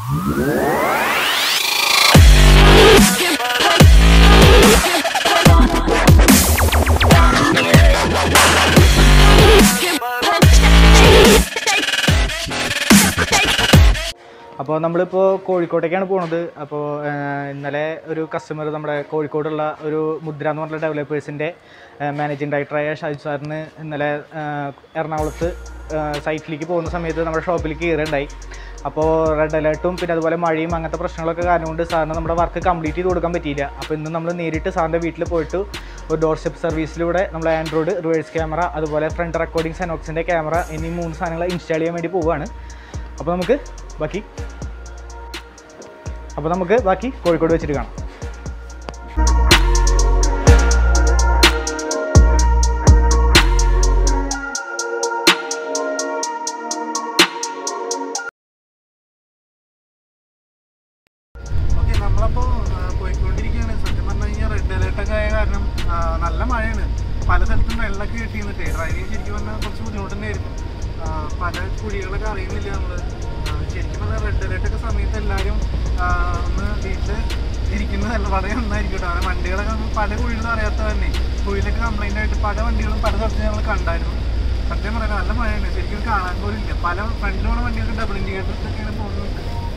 അപ്പോൾ നമ്മളിപ്പോൾ കോഴിക്കോട്ടേക്കാണ് പോണത് അപ്പോൾ ഇന്നലെ ഒരു കസ്റ്റമർ നമ്മുടെ കോഴിക്കോടുള്ള ഒരു മുദ്ര എന്ന് പറഞ്ഞ ഡെവലപ്പേഴ്സിൻ്റെ മാനേജിങ് ഡയറക്ടറായ ഷാജു സാറിന് ഇന്നലെ ആ, എറണാകുളത്ത് സൈറ്റിലേക്ക് പോകുന്ന സമയത്ത് നമ്മുടെ ഷോപ്പിലേക്ക് കയറുണ്ടായി അപ്പോൾ റെഡ് അലേർട്ടും പിന്നെ അതുപോലെ മഴയും അങ്ങനത്തെ പ്രശ്നങ്ങളൊക്കെ കാരണം കൊണ്ട് സാറിന് നമ്മുടെ വർക്ക് കംപ്ലീറ്റ് ചെയ്ത് കൊടുക്കാൻ പറ്റിയില്ല അപ്പോൾ ഇന്ന് നമ്മൾ നേരിട്ട് സാറിൻ്റെ വീട്ടിൽ പോയിട്ട് ഒരു ഡോർ സ്റ്റെപ്പ് സർവീസിലൂടെ നമ്മൾ ആൻഡ്രോയിഡ് റിവേഴ്സ് ക്യാമറ അതുപോലെ ഫ്രണ്ട് റെക്കോർഡിംഗ് സെനോക്സിൻ്റെ ക്യാമറ എന്നീ മൂന്ന് സാധനങ്ങൾ ഇൻസ്റ്റാൾ ചെയ്യാൻ വേണ്ടി പോവുകയാണ് അപ്പോൾ നമുക്ക് ബാക്കി അപ്പോൾ നമുക്ക് ബാക്കി കോഴിക്കോട് വെച്ചിട്ട് കാണാം ഓക്കെ നമ്മളപ്പോൾ പോയിക്കൊണ്ടിരിക്കുകയാണ് സത്യം പറഞ്ഞു കഴിഞ്ഞാൽ റെഡ് അലേർട്ടൊക്കെ ആയ കാരണം ആ, നല്ല മഴയാണ് പല സ്ഥലത്തും വെള്ളമൊക്കെ കെട്ടി നിന്നിട്ടേ ഡ്രൈവിങ് ശരിക്കും പറഞ്ഞാൽ കുറച്ച് ബുദ്ധിമുട്ട് തന്നെയായിരുന്നു ആ, പല കുഴികളൊക്കെ അറിയുന്നില്ല നമ്മൾ ശരിക്കും പറഞ്ഞാൽ റെഡ് അലേർട്ടൊക്കെ സമയത്ത് എല്ലാവരും ആ, ഒന്ന് വീട്ടിൽ ഇരിക്കുന്നതല്ല വളരെ നന്നായിരിക്കും കേട്ടോ കാരണം വണ്ടികളൊക്കെ നമ്മൾ പല കുഴികളും അറിയാത്ത തന്നെ കുഴിയിലൊക്കെ കംപ്ലൈൻ്റ് ആയിട്ട് പല വണ്ടികളും പല സ്ഥലത്ത് ഞങ്ങൾ കണ്ടായിരുന്നു സത്യം പറയാൻ നല്ല മഴയാണ് ശരിക്കും കാണാൻ പോലും ഇല്ല പല ഫ്രണ്ടിലുള്ള വണ്ടികൾക്ക് ഡബിൾ ഇൻഡിക്കേറ്റേഴ്സ് ഒക്കെയാണ് പോകുന്നത്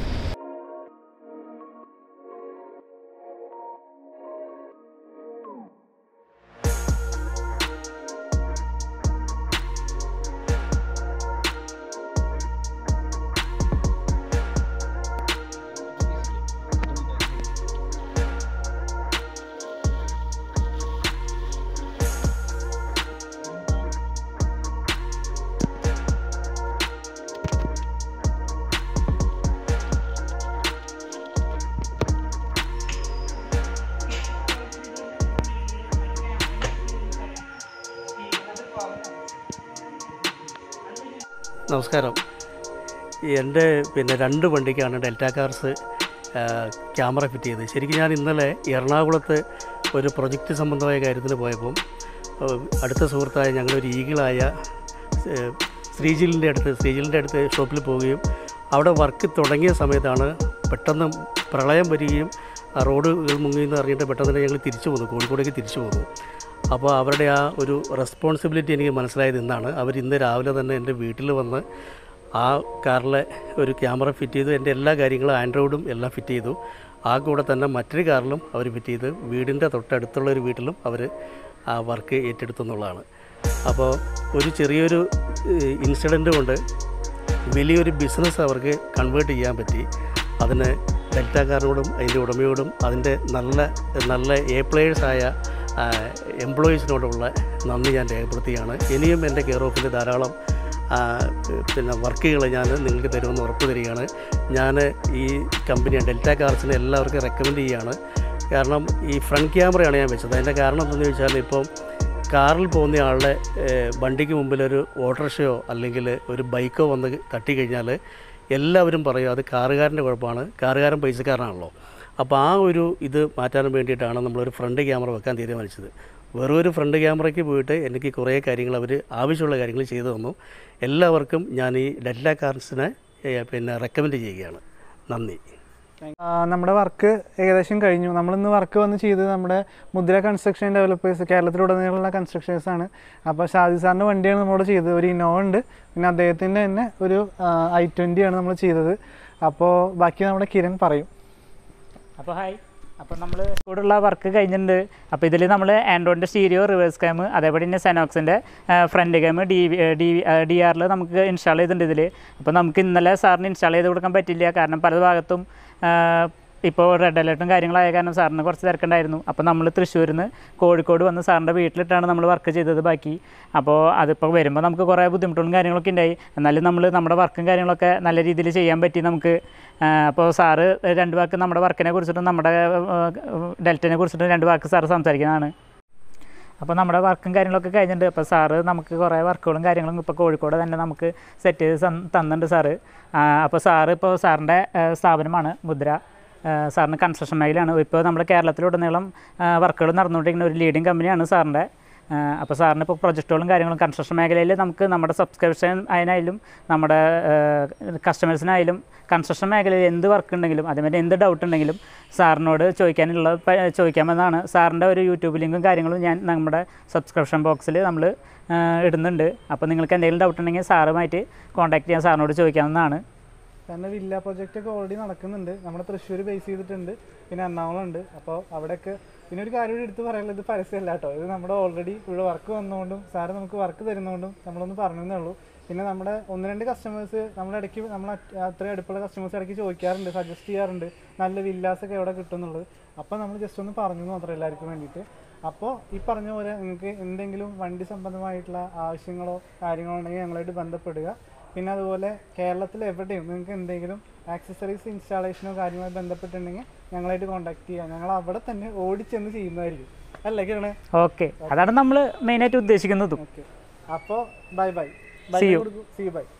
നമസ്കാരം എൻ്റെ പിന്നെ രണ്ട് വണ്ടിക്കാണ് ഡെൽറ്റ കാർസ് ആ, ക്യാമറ ഫിറ്റ് ചെയ്തത് ശരിക്കും ഞാൻ ഇന്നലെ എറണാകുളത്ത് ഒരു പ്രൊജക്റ്റ് സംബന്ധമായ കാര്യത്തിന് പോയപ്പം ആ, അടുത്ത സുഹൃത്തായ ഞങ്ങളൊരു ഈഗിളായ ഏ, ശ്രീജിലിൻ്റെ അടുത്ത് ശ്രീജിലിൻ്റെ അടുത്ത് ഷോപ്പിൽ പോവുകയും അവിടെ വർക്ക് തുടങ്ങിയ സമയത്താണ് പെട്ടെന്ന് പ്രളയം വരികയും ആ റോഡുകൾ മുങ്ങിയെന്ന് അറിഞ്ഞിട്ട് പെട്ടെന്ന് തന്നെ ഞങ്ങൾ തിരിച്ചു പോന്നു കോഴിക്കോടേക്ക് തിരിച്ചു പോന്നു അപ്പോൾ അവരുടെ ആ ഒരു റെസ്പോൺസിബിലിറ്റി എനിക്ക് മനസ്സിലായത് ഇന്നാണ് അവർ ഇന്ന് രാവിലെ തന്നെ എൻ്റെ വീട്ടിൽ വന്ന് ആ കാറിലെ ഒരു ക്യാമറ ഫിറ്റ് ചെയ്തു എൻ്റെ എല്ലാ കാര്യങ്ങളും ആൻഡ്രോയിഡും എല്ലാം ഫിറ്റ് ചെയ്തു ആ കൂടെ തന്നെ മറ്റൊരു കാറിലും അവർ ഫിറ്റ് ചെയ്ത് വീടിൻ്റെ തൊട്ടടുത്തുള്ള ഒരു വീട്ടിലും അവർ ആ വർക്ക് ഏറ്റെടുത്തു എന്നുള്ളതാണ് അപ്പോൾ ഒരു ചെറിയൊരു ഇൻസിഡൻറ്റ് കൊണ്ട് വലിയൊരു ബിസിനസ് അവർക്ക് കൺവേർട്ട് ചെയ്യാൻ പറ്റി അതിന് ഡെൽറ്റക്കാരനോടും അതിൻ്റെ ഉടമയോടും അതിൻ്റെ നല്ല നല്ല എ പ്ലേയേഴ്സായ എംപ്ലോയീസിനോടുള്ള നന്ദി ഞാൻ രേഖപ്പെടുത്തുകയാണ് ഇനിയും എൻ്റെ കെയർ ഓഫിൽ ധാരാളം ആ, പിന്നെ വർക്കുകൾ ഞാൻ നിങ്ങൾക്ക് തരുമെന്ന് ഉറപ്പ് തരികയാണ് ഞാൻ ഈ കമ്പനി ഡെൽറ്റ കാർസിനെ എല്ലാവർക്കും റെക്കമെൻഡ് ചെയ്യുകയാണ് കാരണം ഈ ഫ്രണ്ട് ക്യാമറയാണ് ഞാൻ വെച്ചത് അതിൻ്റെ കാരണം എന്താണെന്ന് ചോദിച്ചാൽ ഇപ്പം കാറിൽ പോകുന്ന ആളുടെ ഏഹ്, വണ്ടിക്ക് മുമ്പിൽ ഒരു ഓട്ടോറിക്ഷയോ അല്ലെങ്കിൽ ഒരു ബൈക്കോ വന്ന് തട്ടിക്കഴിഞ്ഞാൽ എല്ലാവരും പറയും അത് കാറുകാരൻ്റെ കുഴപ്പമാണ് കാറുകാരൻ പൈസക്കാരനാണല്ലോ അപ്പോൾ ആ ഒരു ഇത് മാറ്റാൻ വേണ്ടിയിട്ടാണ് നമ്മളൊരു ഫ്രണ്ട് ക്യാമറ വെക്കാൻ തീരുമാനിച്ചത് വെറും ഒരു ഫ്രണ്ട് ക്യാമറയ്ക്ക് പോയിട്ട് എനിക്ക് കുറേ കാര്യങ്ങൾ അവർ ആവശ്യമുള്ള കാര്യങ്ങൾ ചെയ്തു തന്നു എല്ലാവർക്കും ഞാൻ ഈ ഡെല്ല കാർസിനെ ഏഹ്, പിന്നെ റെക്കമെൻഡ് ചെയ്യുകയാണ് നന്ദി ആ, നമ്മുടെ വർക്ക് ഏകദേശം കഴിഞ്ഞു നമ്മളിന്ന് വർക്ക് വന്ന് ചെയ്തത് നമ്മുടെ മുദ്ര കൺസ്ട്രക്ഷൻ ഡെവലപ്പേഴ്സ് കേരളത്തിലുടനീളമുള്ള കൺസ്ട്രക്ഷൻസ് ആണ് അപ്പോൾ ഷാജി സാറിൻ്റെ വണ്ടിയാണ് നമ്മളോട് ചെയ്തത് ഒരു ഇന്നോവ ഉണ്ട് പിന്നെ അദ്ദേഹത്തിൻ്റെ തന്നെ ഒരു ഐ ട്വൻ്റി ആണ് നമ്മൾ ചെയ്തത് അപ്പോൾ ബാക്കി നമ്മുടെ കിരൺ പറയും അപ്പോൾ ഹായ് അപ്പോൾ നമ്മൾ കൂടെയുള്ള വർക്ക് കഴിഞ്ഞിട്ടുണ്ട് അപ്പോൾ ഇതിൽ നമ്മൾ ആൻഡ്രോയിഡിൻ്റെ സ്റ്റീരിയോ റിവേഴ്സ് ക്യാം അതേപോലെ തന്നെ സെനോക്സിൻ്റെ front cam D D D ആറിൽ നമുക്ക് ഇൻസ്റ്റാൾ ചെയ്തിട്ടുണ്ട് ഇതിൽ അപ്പോൾ നമുക്ക് ഇന്നലെ സാറിന് ഇൻസ്റ്റാൾ ചെയ്ത് കൊടുക്കാൻ പറ്റില്ല കാരണം പല ഭാഗത്തും ഇപ്പോൾ റെഡ് അലേർട്ടും കാര്യങ്ങളായ കാരണം സാറിന് കുറച്ച് തിരക്കുണ്ടായിരുന്നു അപ്പോൾ നമ്മൾ തൃശ്ശൂരിൽ നിന്ന് കോഴിക്കോട് വന്ന് സാറിൻ്റെ വീട്ടിലിട്ടാണ് നമ്മൾ വർക്ക് ചെയ്തത് ബാക്കി അപ്പോൾ അതിപ്പോൾ വരുമ്പോൾ നമുക്ക് കുറേ ബുദ്ധിമുട്ടുകളും കാര്യങ്ങളൊക്കെ ഉണ്ടായി എന്നാലും നമ്മൾ നമ്മുടെ വർക്കും കാര്യങ്ങളൊക്കെ നല്ല രീതിയിൽ ചെയ്യാൻ പറ്റി നമുക്ക് അപ്പോൾ സാറ് രണ്ട് വാക്ക് നമ്മുടെ വർക്കിനെ കുറിച്ചിട്ടും നമ്മുടെ ഡെൽറ്റനെ കുറിച്ചിട്ടും രണ്ട് വാക്ക് സാറ് സംസാരിക്കുന്നതാണ് അപ്പോൾ നമ്മുടെ വർക്കും കാര്യങ്ങളൊക്കെ കഴിഞ്ഞിട്ടുണ്ട് അപ്പോൾ സാറ് നമുക്ക് കുറേ വർക്കുകളും കാര്യങ്ങളും ഇപ്പോൾ കോഴിക്കോട് തന്നെ നമുക്ക് സെറ്റ് ചെയ്ത് തന്ന് തന്നിട്ടുണ്ട് സാറ് ആ, അപ്പോൾ സാറ് ഇപ്പോൾ സാറിൻ്റെ ആ, സ്ഥാപനമാണ് മുദ്ര ആ, സാറിന് കൺസ്ട്രക്ഷൻ മേഖലയാണ് ഇപ്പോൾ നമ്മുടെ കേരളത്തിലുടനീളം വർക്കുകൾ നടന്നുകൊണ്ടിരിക്കുന്ന ഒരു ലീഡിങ് കമ്പനിയാണ് സാറിൻ്റെ അപ്പോൾ സാറിന് ഇപ്പോൾ പ്രൊജക്റ്റുകളും കാര്യങ്ങളും കൺസ്ട്രക്ഷൻ മേഖലയിൽ നമുക്ക് നമ്മുടെ സബ്സ്ക്രിപ്ഷൻ അതിനായാലും നമ്മുടെ കസ്റ്റമേഴ്സിനായാലും കൺസ്ട്രക്ഷൻ മേഖലയിൽ എന്ത് വർക്ക് ഉണ്ടെങ്കിലും അതേമാതിരി എന്ത് ഡൗട്ട് ഉണ്ടെങ്കിലും സാറിനോട് ചോദിക്കാനുള്ള പ- ചോദിക്കാമെന്നാണ് സാറിൻ്റെ ഒരു യൂട്യൂബ് ലിങ്കും കാര്യങ്ങളും ഞാൻ നമ്മുടെ സബ്സ്ക്രിപ്ഷൻ ബോക്സിൽ നമ്മൾ ഇടുന്നുണ്ട് അപ്പോൾ നിങ്ങൾക്ക് എന്തെങ്കിലും ഡൗട്ട് ഉണ്ടെങ്കിൽ സാറുമായിട്ട് കോൺടാക്ട് ചെയ്യാൻ സാറിനോട് ചോദിക്കാവുന്നതാണ് തന്നെ വില്ല പ്രൊജക്റ്റ് ഒക്കെ ഓൾറെഡി നടക്കുന്നുണ്ട് നമ്മുടെ തൃശ്ശൂർ ബേസ് ചെയ്തിട്ടുണ്ട് പിന്നെ എറണാകുളം ഉണ്ട് അപ്പോൾ അവിടെയൊക്കെ പിന്നെ ഒരു കാര്യം കൂടി എടുത്ത് പറയാനുള്ളത് ഇത് പരസ്യമല്ല കേട്ടോ ഇത് നമ്മുടെ ഓൾറെഡി ഇവിടെ വർക്ക് വന്നുകൊണ്ടും സാറ് നമുക്ക് വർക്ക് തരുന്നതുകൊണ്ടും നമ്മളൊന്ന് പറഞ്ഞതേ ഉള്ളൂ പിന്നെ നമ്മുടെ ഒന്ന് രണ്ട് കസ്റ്റമേഴ്സ് നമ്മുടെ ഇടയ്ക്ക് നമ്മൾ അത്രയും അടുപ്പുള്ള കസ്റ്റമേഴ്സ് ഇടയ്ക്ക് ചോദിക്കാറുണ്ട് സജസ്റ്റ് ചെയ്യാറുണ്ട് നല്ല വില്ലാസ് ഒക്കെ എവിടെ കിട്ടും എന്നുള്ളത് അപ്പോൾ നമ്മൾ ജസ്റ്റ് ഒന്ന് പറഞ്ഞു എന്ന് മാത്രം എല്ലാവർക്കും വേണ്ടിയിട്ട് അപ്പോൾ ഈ പറഞ്ഞ പോലെ നിങ്ങൾക്ക് എന്തെങ്കിലും വണ്ടി സംബന്ധമായിട്ടുള്ള ആവശ്യങ്ങളോ കാര്യങ്ങളോ ഉണ്ടെങ്കിൽ ഞങ്ങളായിട്ട് ബന്ധപ്പെടുക പിന്നെ അതുപോലെ കേരളത്തിൽ എവിടെയും നിങ്ങൾക്ക് എന്തെങ്കിലും ആക്സസറീസ് ഇൻസ്റ്റാളേഷനോ കാര്യങ്ങളോ ബന്ധപ്പെട്ടിട്ടുണ്ടെങ്കിൽ ഞങ്ങളായിട്ട് കോൺടാക്ട് ചെയ്യുക ഞങ്ങൾ അവിടെ തന്നെ ഓടിച്ചെന്ന് ചെയ്യുന്നതായിരിക്കും അല്ലേ കിരണേ ഓക്കെ അതാണ് നമ്മൾ മെയിനായിട്ട് ഉദ്ദേശിക്കുന്നതും ഓക്കെ അപ്പോൾ bye bye See you. See by